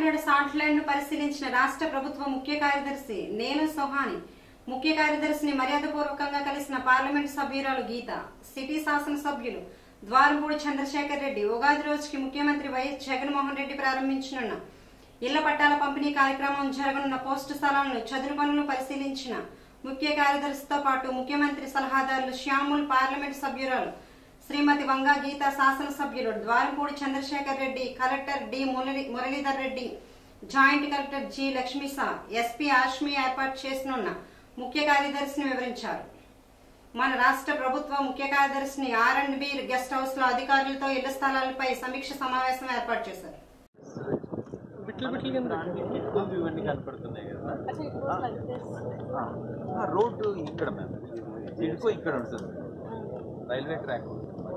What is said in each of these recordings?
Kakinada salt line ను పరిశీలించిన రాష్ట్ర ప్రభుత్వ ముఖ్య కార్యదర్శి నేను సోహాని ముఖ్య కార్యదర్శిని మర్యాదపూర్వకంగా కలిసిన పార్లమెంట్ సభ్యురాలు గీత సిటీ శాసనసభ్యులు ద్వారంపూడి చంద్రశేఖర్ రెడ్డి ఉగాది రోజుకి ముఖ్యమంత్రి వైఎస్ జగన్మోహన్ రెడ్డి ప్రారంభించనున్న ఇళ్ల పట్టాల పంపిణీ కార్యక్రమం జరగనున్న పోస్టు స్థలాలను చదును పనులు పరిశీలించిన ముఖ్య కార్యదర్శితో పాటు ముఖ్యమంత్రి సలహాదారులు శ్యాముల్ పార్లమెంట్ సభ్యురాలు శ్రీమతి వంగా గీత శాసనసభ్యులు Dwarampudi Chandrasekhar Reddy collector D Murali- Muralidhar Reddy joint collector G Lakshmisha SP Ashmi ఏర్పాటు చేసనున్న ముఖ్య కార్యదర్శిని వివరించారు మన రాష్ట్ర ప్రభుత్వ ముఖ్య కార్యదర్శిని R and B guest house లో అధికారులతో ఇళ్ల స్థలాలపై సమీక్ష సమావేశం ఏర్పాటు చేశారు ముందు ఇవన్నీ కనపడుతున్నాయి కదా ఆ, రోడ్డు ఇక్కడ మ్యామ్ సిడ్కో ఇక్కడ ఉంటుంది రైల్వే ట్రాక్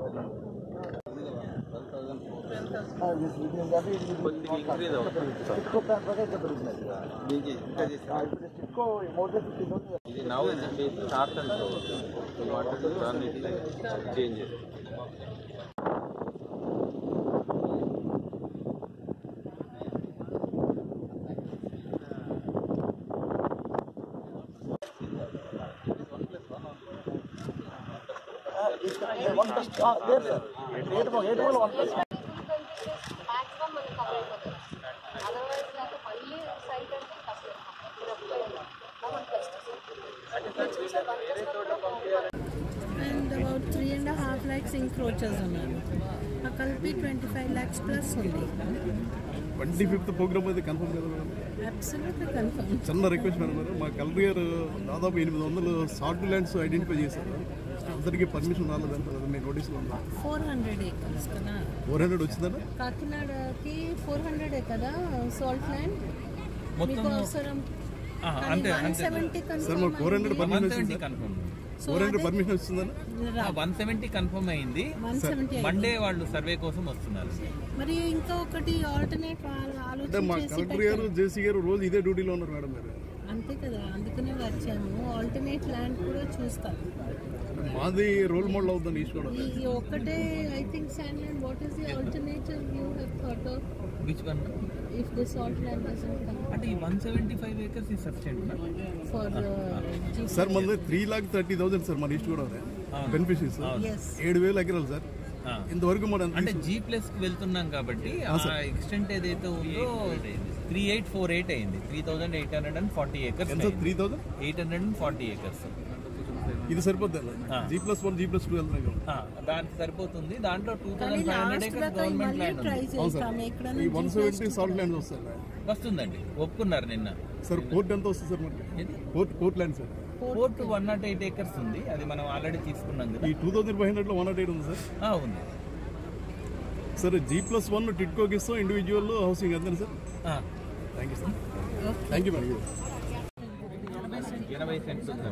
కొద్దిగా ఇంక్రీజ్ అవుతుంది దీనికి ఇంకా చేస్తే- ఇది now start and water run it changes maximum మనకి కవర్ అయిపోతుంది అదర్వైజ్ నాకు మళ్ళీ సైట్ అంటే కష్టం మీరు ఒక్కలేదు వన్ ప్లస్ చూసారు one plus and about three and half lakhs encroachers ఉన్నారు ఆ కలిపి ట్వంటీ ఫైవ్ ల్యాక్స్ ప్లస్ ఉంది ట్వంటీ ఫిఫ్త్ ప్రోగ్రామ్ అయితే కన్ఫర్మ్ కదా మేడం అబ్సల్యూట్లీ కన్ఫర్మ్ చిన్న రిక్వెస్ట్ మేడం గారు మా కలెక్టర్ గారు దాదాపు ఎనిమిది వందలు షార్ట్ ల్యాండ్స్ ఐడెంటిఫై చేశారు అందరికీ పర్మిషన్ రాలేదంట కదా మీ నోటీసులో ఉందా ఫోర్ హండ్రెడ్ ఏకర్స్ కదా ఫోర్ హండ్రెడ్ వచ్చిందన్న కాకినాడకి ఫోర్ హండ్రెడే కదా సాల్ట్ ల్యాండ్ మీకు అవసరం అంతే వన్ అంతే సెవెంటీ సార్ మాకు four hundred one permission seventy వచ్చింది కన్ఫర్మ్ ఫోర్ హండ్రెడ్ పర్మిషన్ వచ్చిందన్న వన్ సెవెంటీ కన్ఫర్మ్ అయింది వన్ సెవెంటీ మండే వాళ్ళు సర్వే కోసం వస్తున్నారు మరి ఇంకా ఒకటి ఆల్టర్నేట్ అంటే మా ఆలోచన కలెక్టర్ గారు జేసీ గారు రోజు ఇదే డ్యూటీలో ఉన్నారు మేడం గారు అంతే కదా అందుకనే వచ్చాము ఆల్టర్నేట్ ల్యాండ్ కూడా చూస్తాం మాది రోల్ మోడల్ అవుతుంది ఈస్ట్ ఈ ఒక్కటే I think sand land what is the alternative you have thought of which one if the salt land doesn't come అంటే ఈ వన్ సెవెంటీ ఫైవ్ ఏకర్స్ ఈ సఫిషియెంట్ ఫర్ సార్ మనది three lakh thirty thousand sir మన east కూడా beneficiaries ఎస్ ఏడు వేలు ఎకరాలు సార్ ఇంతవరకు మనం అంటే జీ ప్లస్ కి వెళ్తున్నాం కాబట్టి ఆ ఎక్స్టెంట్ ఏదైతే ఉందో త్రీ ఎయిట్ ఫోర్ ఎయిట్ అయింది three thousand eight hundred and forty acres ఎంత three thousand eight hundred and forty acres ఇది సరిపోద్ది G plus one G plus two వెళ్తున్నాం కదా దానికి సరిపోతుంది దాంట్లో టూ కానీ thousand five hundred last acres దాకా గవర్నమెంట్ మళ్ళీ ల్యాండ్ ట్రై ఉంది అవును సార్ చేస్తాం ఎక్కడ ఈ వన్ సెవెంటీ సాల్ట్ ల్యాండ్స్ వస్తాయి వస్తుందండి ఒప్పుకున్నారు నిన్న సార్ పోర్ట్ ఎంత వస్తుంది సార్ మనకి ఇది port port land sir fort one naught eight acres ఉంది అది మనం ఆల్రెడీ తీసుకున్నాం కదా ఈ టూ థౌసండ్ ఫైవ్ హండ్రెడ్లో వన్ నాట్ ఎయిట్ ఉంది సార్ ఆ, ఉంది సార్ జీ ప్లస్ వన్ టిట్కోకి ఇస్తాం ఇండివిజువల్ హౌసింగ్ అంతే సార్ ఆ, thank you sir thank you madam ఎనభై సెంట్స్ ఉంది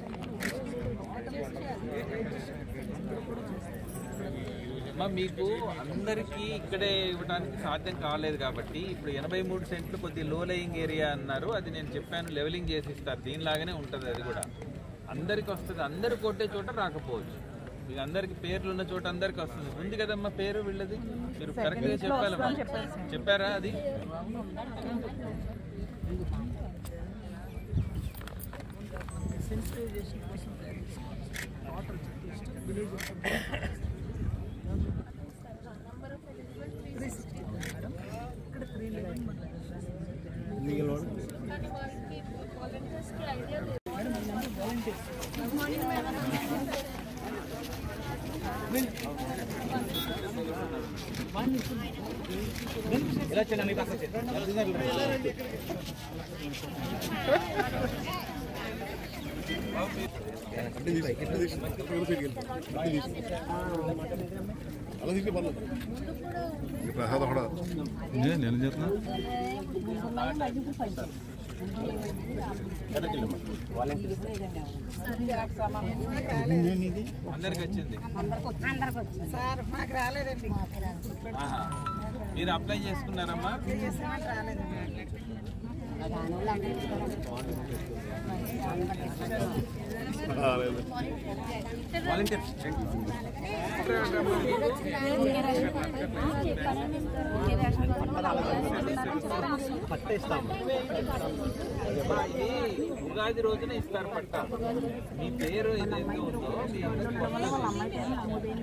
అమ్మా, మీకు అందరికీ ఇక్కడే ఇవ్వడానికి సాధ్యం కాలేదు కాబట్టి ఇప్పుడు ఎనభై మూడు సెంట్లు కొద్ది లో లయింగ్ ఏరియా అన్నారు అది నేను చెప్పాను లెవెలింగ్ చేసి ఇస్తారు దీనిలాగానే ఉంటుంది అది కూడా అందరికి వస్తుంది అందరు కొట్టే చోట రాకపోవచ్చు మీకు అందరికి పేర్లు ఉన్న చోట అందరికి వస్తుంది ఉంది కదమ్మా పేరు వీళ్ళది మీరు కరెక్ట్గా చెప్పాలమ్మా చెప్పారా అది కానీ వాళ్ళకి వాలంటీర్స్కి ఐడియా లేదు గుడ్ మార్నింగ్ మేడం అంటే తీసి ఎట్లా తీసి ఎట్లా సైడ్కి వెళ్తాం అట్లా తీసి అలా తీసి పర్లేదు ప్రసాద్ కూడా నేను చెప్తున్నా అందరికి వచ్చింది ఆహా. మీరు అప్లై చేసుకున్నారమ్మా అమ్మా, ఇది ఉగాది రోజున ఇస్తారు పట్ట మీ పేరు ఏదైతే ఉందో మీ అందరికీ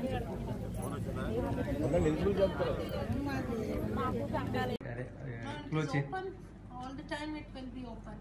open all the time it will be open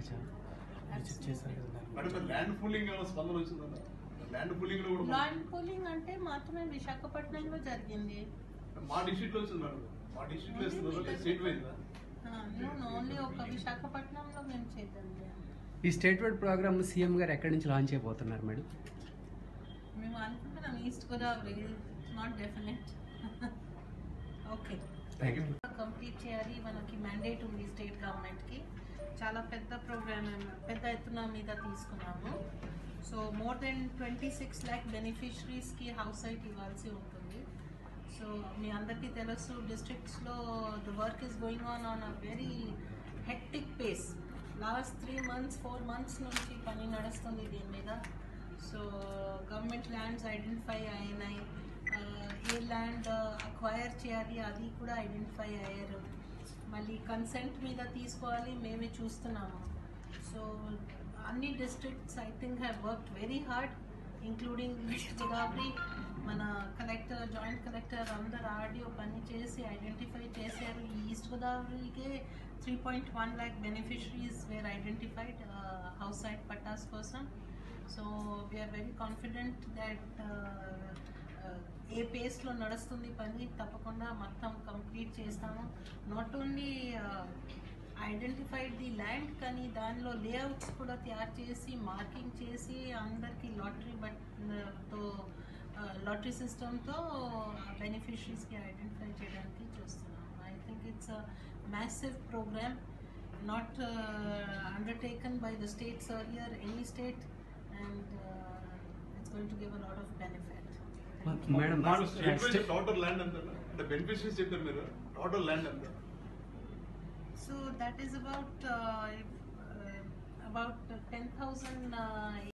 madam land pooling ఏమైనా స్పందన వచ్చిందా ల్యాండ్ పూలింగ్ లో కూడా ల్యాండ్ పూలింగ్ అంటే మాత్రమే విశాఖపట్నంలో జరిగింది మా డిస్ట్రిక్ట్ లో వచ్చింది మేడం మా డిస్ట్రిక్ట్ లో ఇస్తున్నారు స్టేట్ వైజ్ ఓన్లీ ఒక విశాఖపట్నంలో మేము చేద్దాం ఈ స్టేట్ వైడ్ ప్రోగ్రామ్ సీఎం గారు ఎక్కడి నుంచి లాంచ్ అయిపోతున్నారు మేడం మేము అనుకుంటున్నాం east Godavari not definite okay thank you complete చేయాలి మనకి మ్యాండేట్ ఉంది స్టేట్ గవర్నమెంట్కి చాలా పెద్ద ప్రోగ్రామ్ పెద్ద ఎత్తున మీద తీసుకున్నాము so more than twenty six lakh బెనిఫిషరీస్కి హౌస్ సైట్ ఇవ్వాల్సి ఉంటుంది సో మీ అందరికీ తెలుసు డిస్ట్రిక్ట్స్లో the work is going on on a very hectic pace last three months four months నుంచి పని నడుస్తుంది దీని మీద సో గవర్నమెంట్ ల్యాండ్స్ ఐడెంటిఫై అయినాయి ఆ, ఏ ల్యాండ్ అక్వైర్ చేయాలి అది కూడా ఐడెంటిఫై అయ్యారు మళ్ళీ కన్సెంట్ మీద తీసుకోవాలి మేమే చూస్తున్నాము సో అన్ని districts I think have worked very hard including east Godavari మన కలెక్టర్ జాయింట్ కలెక్టర్ అందరు ఆడియో పని చేసి ఐడెంటిఫై చేశారు ఈ ఈస్ట్ గోదావరికి three point one lakh beneficiaries were identified house site pattas కోసం so we're very confident that a పేస్లో నడుస్తుంది పని తప్పకుండా మొత్తం కంప్లీట్ చేస్తాము not only identified the land కానీ దానిలో లేఅవుట్స్ కూడా తయారు చేసి మార్కింగ్ చేసి అందరికీ లాటరీ బట్ తో లాటరీ సిస్టమ్తో బెనిఫిషరీస్కి ఐడెంటిఫై చేయడానికి చూస్తున్నాం I think it's a massive program not undertaken by the states earlier any state and it's going to give a lot of benefit madam state wise total land ఎంత అంటే beneficiaries చెప్పారు మీరు total land ఎంత So that is about uh, if, uh, about ten thousand uh,